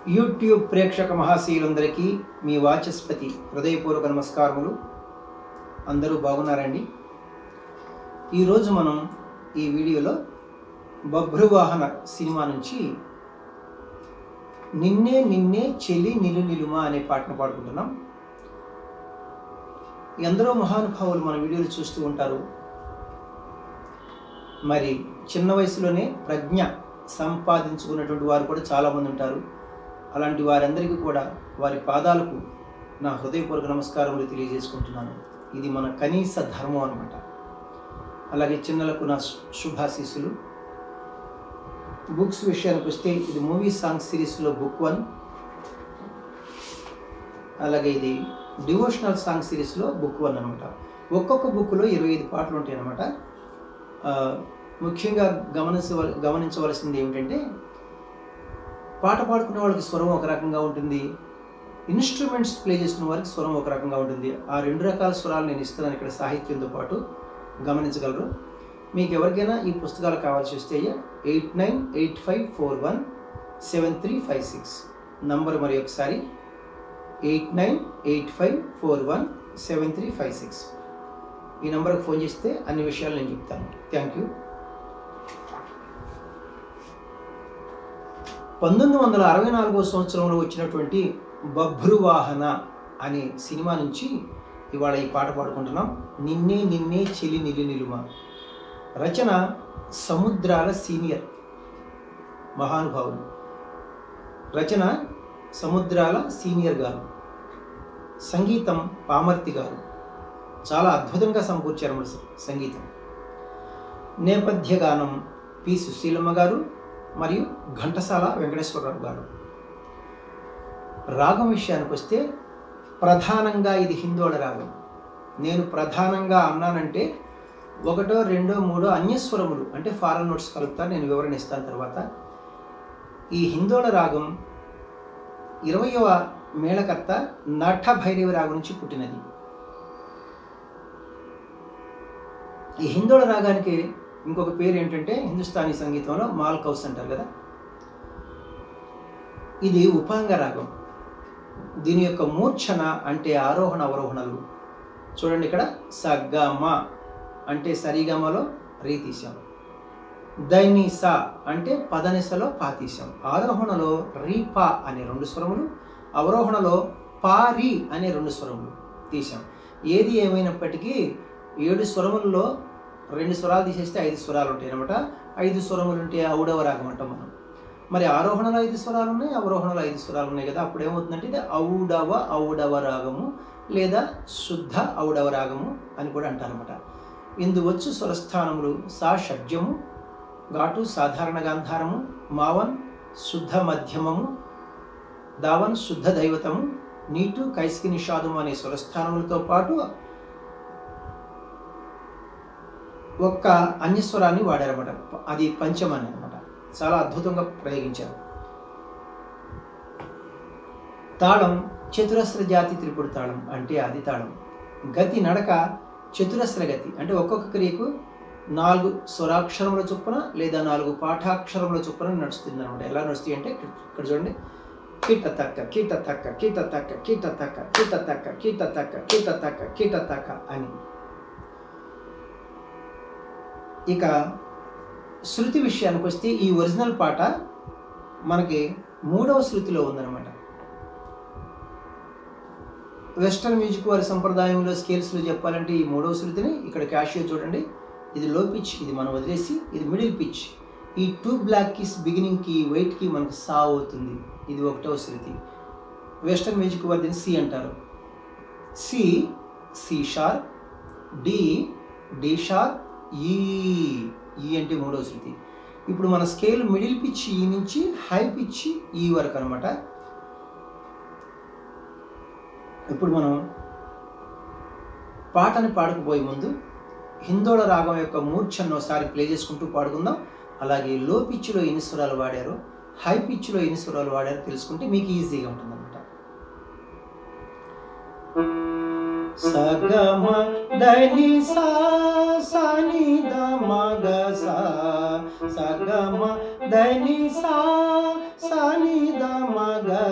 YouTube ప్రేక్షక మహాశీలందరికీ మీ వాచస్పతి హృదయపూర్వక నమస్కారములు అందరూ బాగున్నారండి ఈరోజు మనం ఈ వీడియోలో బభ్రువాహన సినిమా నుంచి నిన్నే నిన్నే చెలి నిలు నిలుమా అనే పాటను పాడుకుంటున్నాం ఎందరో మహానుభావులు మన వీడియోలు చూస్తూ ఉంటారు మరి చిన్న వయసులోనే ప్రజ్ఞ సంపాదించుకున్నటువంటి వారు కూడా చాలామంది ఉంటారు అలాంటి వారందరికీ కూడా వారి పాదాలకు నా హృదయపూర్వక నమస్కారములు తెలియజేసుకుంటున్నాను ఇది మన కనీస ధర్మం అనమాట అలాగే చిన్నలకు నా శుభాశీస్సులు బుక్స్ విషయానికి వస్తే ఇది మూవీ సాంగ్ సిరీస్లో బుక్ వన్ అలాగే ఇది డివోషనల్ సాంగ్ సిరీస్లో బుక్ వన్ అనమాట ఒక్కొక్క బుక్లో ఇరవై ఐదు పాటలు ఉంటాయి అనమాట ముఖ్యంగా గమనించవల గమనించవలసింది ఏమిటంటే పాట పాడుకునే వాళ్ళకి స్వరం ఒక రకంగా ఉంటుంది ఇన్స్ట్రుమెంట్స్ ప్లే చేసుకునే వారికి స్వరం ఒక రకంగా ఉంటుంది ఆ రెండు రకాల స్వరాలు నేను ఇస్తున్నాను ఇక్కడ సాహిత్యంతో పాటు గమనించగలరు మీకు ఎవరికైనా ఈ పుస్తకాలు కావాల్సి వస్తే eight nine eight five four one seven three five six number మరి ఒకసారి eight nine eight five four one seven three five six ఈ నెంబర్కి ఫోన్ చేస్తే అన్ని విషయాలు నేను చెప్తాను థ్యాంక్ యూ పంతొమ్మిది వందల అరవై నాలుగో సంవత్సరంలో వచ్చినటువంటి బభ్రువాహన అనే సినిమా నుంచి ఇవాళ ఈ పాట పాడుకుంటున్నాం నిన్నే నిన్నే చెలి నిలి నిలుమ రచన సముద్రాల సీనియర్ మహానుభావులు రచన సముద్రాల సీనియర్ గారు సంగీతం పామర్తి గారు చాలా అద్భుతంగా సమకూర్చారు మన సంగీతం నేపథ్య గానం పి సుశీలమ్మ గారు మరియు ఘంటసాల వెంకటేశ్వరరావు గారు రాగం విషయానికి వస్తే ప్రధానంగా ఇది హిందోళ రాగం నేను ప్రధానంగా అన్నానంటే ఒకటో రెండో మూడో అన్యస్వరములు అంటే ఫారెన్ నోట్స్ కలుపుతా నేను వివరణ ఇస్తాను తర్వాత ఈ హిందోళ రాగం ఇరవయవ మేళకర్త నట భైరవి రాగం నుంచి పుట్టినది ఈ హిందోళ రాగానికి ఇంకొక పేరు ఏంటంటే హిందుస్థానీ సంగీతంలో మాల్కౌస్ అంటారు కదా ఇది ఉపాంగ రాగం దీని యొక్క మూర్ఛన అంటే ఆరోహణ అవరోహణలు చూడండి ఇక్కడ సగమ అంటే సరిగమలో రీ తీసాం దైనిస అంటే పదనిసలో పా తీసాం ఆరోహణలో రీపా అనే రెండు స్వరములు అవరోహణలో పారి అనే రెండు స్వరములు తీసాం ఏది ఏమైనప్పటికీ ఏడు స్వరములలో రెండు స్వరాలు తీసేస్తే ఐదు స్వరాలు ఉంటాయి అనమాట ఐదు స్వరములు ఉంటే ఔడవ రాగం అంటాం మనం మరి ఆరోహణలో ఐదు స్వరాలు ఉన్నాయి అవరోహణలో ఐదు స్వరాలు ఉన్నాయి కదా అప్పుడు ఏమవుతుందంటే ఇది ఔడవ ఔడవ రాగము లేదా శుద్ధ ఔడవ రాగము అని కూడా అంటారనమాట ఇందు వచ్చు స్వరస్థానములు సా షడ్జము ఘాటు సాధారణ గాంధారము మావన్ శుద్ధ మధ్యమము దావన్ శుద్ధ దైవతము నీటు కైస్కి నిషాదము అనే స్వరస్థానములతో పాటు ఒక్క అన్యస్వరాన్ని వాడారన్నమాట అది పంచమని అనమాట చాలా అద్భుతంగా ప్రయోగించారు తాళం చతురస్ర జాతి త్రిపుడు తాళం అంటే అది తాళం గతి నడక చతురస్ర గతి అంటే ఒక్కొక్క క్రియకు నాలుగు స్వరాక్షరముల చొప్పున లేదా నాలుగు పాఠాక్షరముల చొప్పున నడుస్తుంది అనమాట ఎలా నడుస్తాయి అంటే ఇక్కడ చూడండి కీట తక్క కీట తక్క కీట తక్క కీట తక్క కీట తక్క కీట తక్క కీట తక్క కీట తక్క అని ఇక శృతి విషయానికి వస్తే ఈ ఒరిజినల్ పాట మనకి మూడవ శృతిలో ఉందన్నమాట వెస్టర్న్ మ్యూజిక్ వారి సంప్రదాయంలో స్కేల్స్లో చెప్పాలంటే ఈ మూడవ శృతిని ఇక్కడ క్యాషియో చూడండి ఇది లో పిచ్ ఇది మనం వదిలేసి ఇది మిడిల్ పిచ్ ఈ టూ బ్లాక్ కీస్ బిగినింగ్కి వెయిట్కి మనకు సా అవుతుంది ఇది ఒకటవ శృతి వెస్టర్న్ మ్యూజిక్ వారి దీన్ని సి అంటారు C C sharp D D sharp E E అంటే మూడవ శృతి ఇప్పుడు మన స్కేల్ మిడిల్ పిచ్ ఈ నుంచి హై పిచ్ ఈ వరకు అనమాట ఇప్పుడు మనం పాటని పాడకపోయే ముందు హిందోళ రాగం యొక్క మూర్ఛను ఒకసారి ప్లే చేసుకుంటూ పాడుకుందాం అలాగే లో పిచ్లో ఎన్ని స్వరాలు వాడారో హై పిచ్లో ఎన్ని స్వరాలు వాడారో తెలుసుకుంటే మీకు ఈజీగా ఉంటుంది అనమాట సగమ దని సా సని ద మగ సా సగమ దని సా సని ద మగ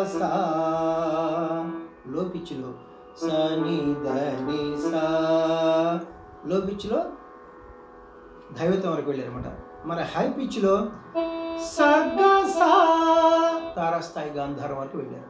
పిచ్చిలో స ని ద ని సా లో పిచ్చిలో దైవతం వరకు వెళ్ళారన్నమాట మరి హై పిచ్చిలో సగ సా తారాస్థాయి గాంధారం వరకు వెళ్ళారు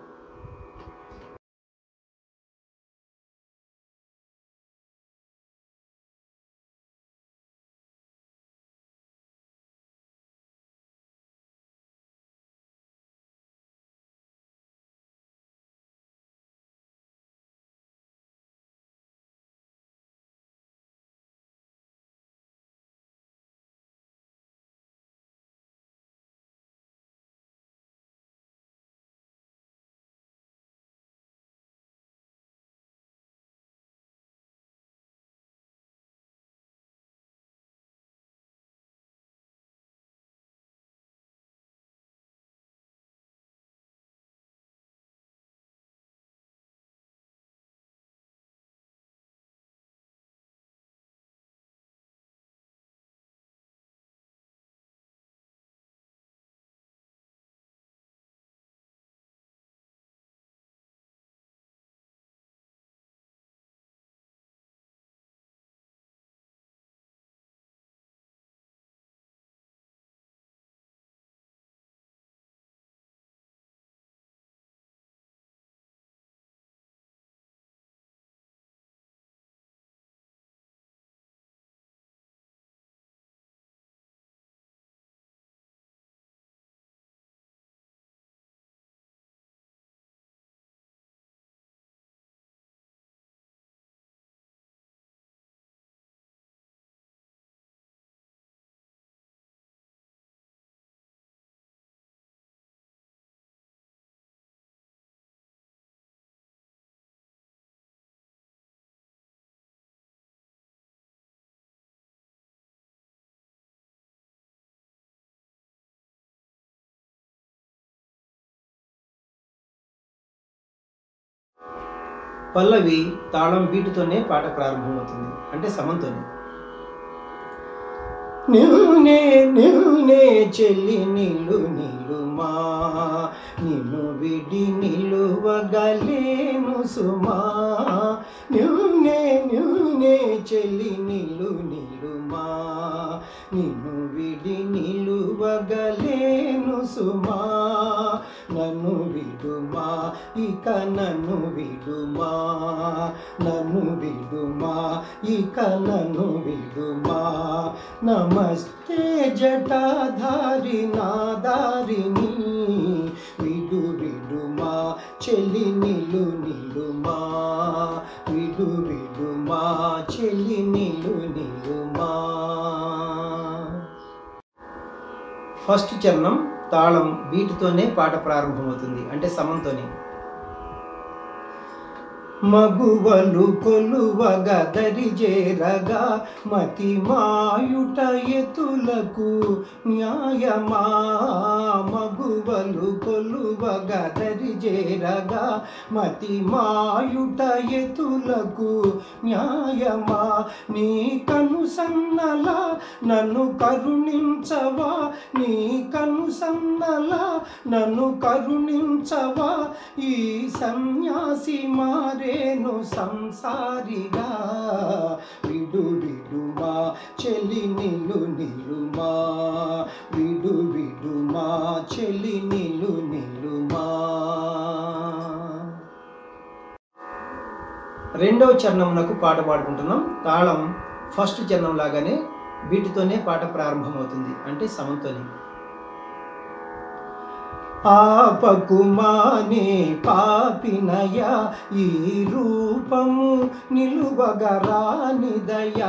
పల్లవి తాళం బీటుతోనే పాట ప్రారంభమవుతుంది అంటే సమంతోనే నిల్నే నిల్నే చెల్లి నిలు నిలుమా నిన్ను విడి నిలువగలేను సుమా నిల్నే నిల్నే చెల్లి నిలు నిలుమా నిన్ను విడి నిలువగలేను సుమా నన్ను విడుమా ఇక నన్ను విడుమా నన్ను విడుమా ఇక నన్ను విడుమా నమస్తే జటాధారి నాదారిని విడు విడుమా చెల్లి నిలు నిలుమా విడు విడుమా చెల్లి నిలు నిలుమా ఫస్ట్ చరణం తాళం వీటితోనే పాట ప్రారంభమవుతుంది అంటే సమంతోనే మగువలు కొలువగ దరిజేరగా మతి మాయుట ఎతులకు న్యాయమా మగువలు కొలువగ దరిజేరగా మతి మాయుట ఎతులకు న్యాయమా నీ కను సన్నల నన్ను కరుణించవా నీ కను సన్నల నన్ను కరుణించవా ఈ సన్యాసి మారేను సంసారిగా విడు విడుమా చెలి నిలు నిలుమా విడు విడుమా చెలి నిలు నిలుమా రెండవ చరణంనకు పాట పాడుకుంటున్నాం తాళం ఫస్ట్ చరణం లాగానే వీటితోనే పాట ప్రారంభమవుతుంది అంటే సమంతోని ఆపకుమానే పాపినయ ఈ రూపము నిలువగరానిదయా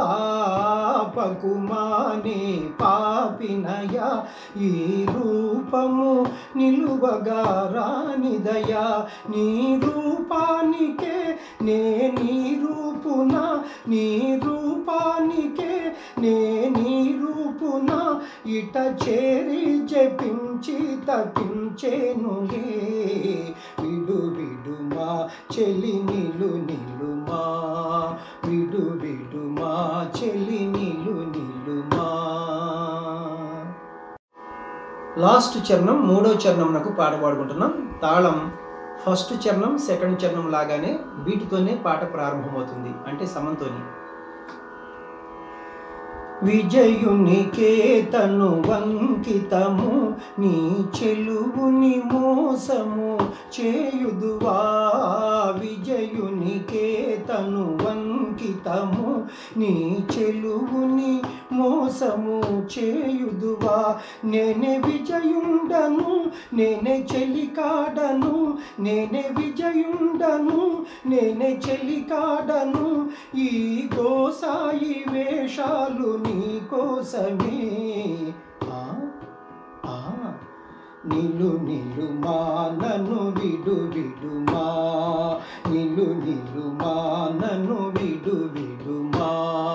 ఆపకుమానే పాపినయ ఈ రూపము నిలువగరానిదయా నీ రూపానికే నే నీ రూపున నీ రూపానికే నే నీ రూపున ఇట చేరి జపించి తపించేనులే విడు విడుమా చెలి నిలు నిలుమా విడు విడుమా చెలి నిలు నిలుమా లాస్ట్ చరణం మూడో చరణంనకు పాట పాడుకుంటున్నాం తాళం ఫస్ట్ చరణం సెకండ్ చరణం లాగానే వీటితోనే పాట ప్రారంభమవుతుంది అంటే సమంతోని విజయునికే తను వంకితము నీ చెలువుని మోసము చేయుదువా విజయునికే తను వంకితము నీ చెలువుని మోసము చేయుదువా నేనే విజయుండను నేనే చెలికాడను నేనే విజయుండను నేనే చెలికాడను ఈ గోసాయి వేషాలు నీ కోసమే ఆ ఆ నిలు నిలు మా నన్ను విడు విడు మా నిలు నిలు మా నన్ను విడు విడు మా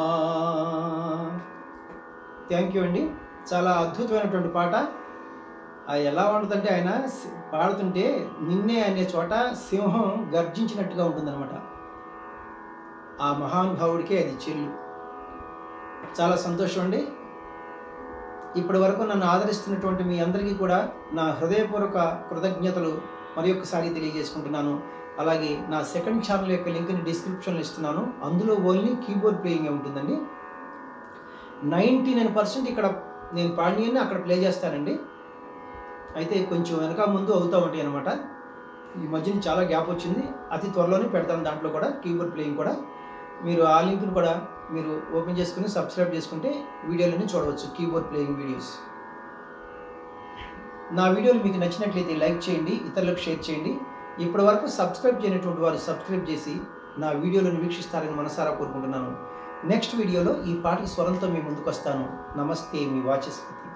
థ్యాంక్ యూ అండి చాలా అద్భుతమైనటువంటి పాట అది ఎలా ఉంటుందంటే ఆయన సి- పాడుతుంటే నిన్నే అనే చోట సింహం గర్జించినట్టుగా ఉంటుందన్నమాట ఆ మహానుభావుడికే అది చెల్లు చాలా సంతోషం అండి ఇప్పటి వరకు నన్ను ఆదరిస్తున్నటువంటి మీ అందరికీ కూడా నా హృదయపూర్వక కృతజ్ఞతలు మరి ఒక్కసారి తెలియజేసుకుంటున్నాను అలాగే నా సెకండ్ ఛానల్ యొక్క లింక్ని డిస్క్రిప్షన్లో ఇస్తున్నాను అందులో ఓన్లీ కీబోర్డ్ ప్లేయింగ్ ఉంటుందండి నైంటీ నైన్ పర్సెంట్ ఇక్కడ నేను పాడిని అక్కడ ప్లే చేస్తానండి అయితే కొంచెం వెనక ముందు అవుతూ ఉంటాయి అనమాట ఈ మధ్యన చాలా గ్యాప్ వచ్చింది అతి త్వరలోనే పెడతాను దాంట్లో కూడా కీబోర్డ్ ప్లేయింగ్ కూడా మీరు ఆ లింక్ను కూడా మీరు ఓపెన్ చేసుకుని సబ్స్క్రైబ్ చేసుకుంటే వీడియోలన్నీ చూడవచ్చు కీబోర్డ్ ప్లేయింగ్ వీడియోస్ నా వీడియోలు మీకు నచ్చినట్లయితే లైక్ చేయండి ఇతరులకు షేర్ చేయండి ఇప్పటి వరకు సబ్స్క్రైబ్ చేయనటువంటి వారు సబ్స్క్రైబ్ చేసి నా వీడియోలను వీక్షిస్తారని మనసారా కోరుకుంటున్నాను నెక్స్ట్ వీడియోలో ఈ పాటి స్వరంతో మీ ముందుకు వస్తాను నమస్తే మీ వాచస్పతి